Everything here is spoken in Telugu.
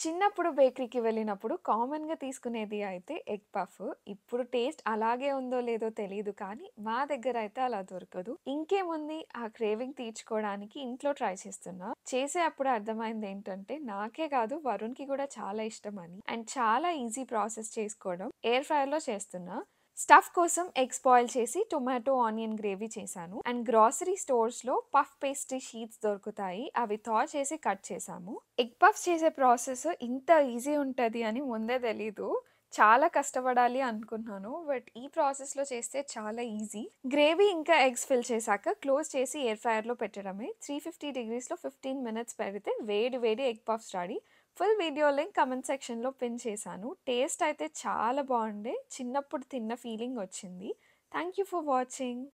చిన్నప్పుడు బేకరీకి వెళ్ళినప్పుడు కామన్‌గా తీసుకునేది అయితే ఎగ్ పఫ్. ఇప్పుడు టేస్ట్ అలాగే ఉందో లేదో తెలీదు కానీ, మా దగ్గరైతే అలా దొరకదు. ఇంకేముంది ఆ క్రేవింగ్ తీర్చుకోవడానికి ఇంట్లో ట్రై చేస్తున్నా. చేసే అప్పుడు అర్థమైందేంటంటే, నాకే కాదు వరుణ్‌కి కూడా చాలా ఇష్టమని. అండ్ చాలా ఈజీ ప్రాసెస్ చేసుకోవడం. ఎయిర్ ఫ్రైయర్‌లో చేస్తున్నా. స్టఫ్ కోసం ఎగ్స్ బాయిల్ చేసి టొమాటో, ఆనియన్ గ్రేవీ చేశాను. అండ్ గ్రోసరీ స్టోర్స్‌లో పఫ్ పేస్ట్రీ షీట్స్ దొరుకుతాయి. అవి థా చేసి కట్ చేశాము. ఎగ్ పఫ్స్ చేసే ప్రాసెస్ ఇంత ఈజీ ఉంటది అని ముందే తెలీదు. చాలా కష్టపడాలి అనుకున్నాను. బట్ ఈ ప్రాసెస్‌లో చేస్తే చాలా ఈజీ. గ్రేవీ ఇంకా ఎగ్స్ ఫిల్ చేశాక క్లోజ్ చేసి ఎయిర్ ఫ్రైయర్‌లో పెట్టడమే. 350 డిగ్రీస్‌లో 15 మినిట్స్ పెడితే వేడి వేడి egg puffs ready. Full video link comment సెక్షన్‌లో పిన్ చేశాను. టేస్ట్ అయితే చాలా బావుండే. చిన్నప్పుడు తిన్న ఫీలింగ్ వచ్చింది. Thank you for watching.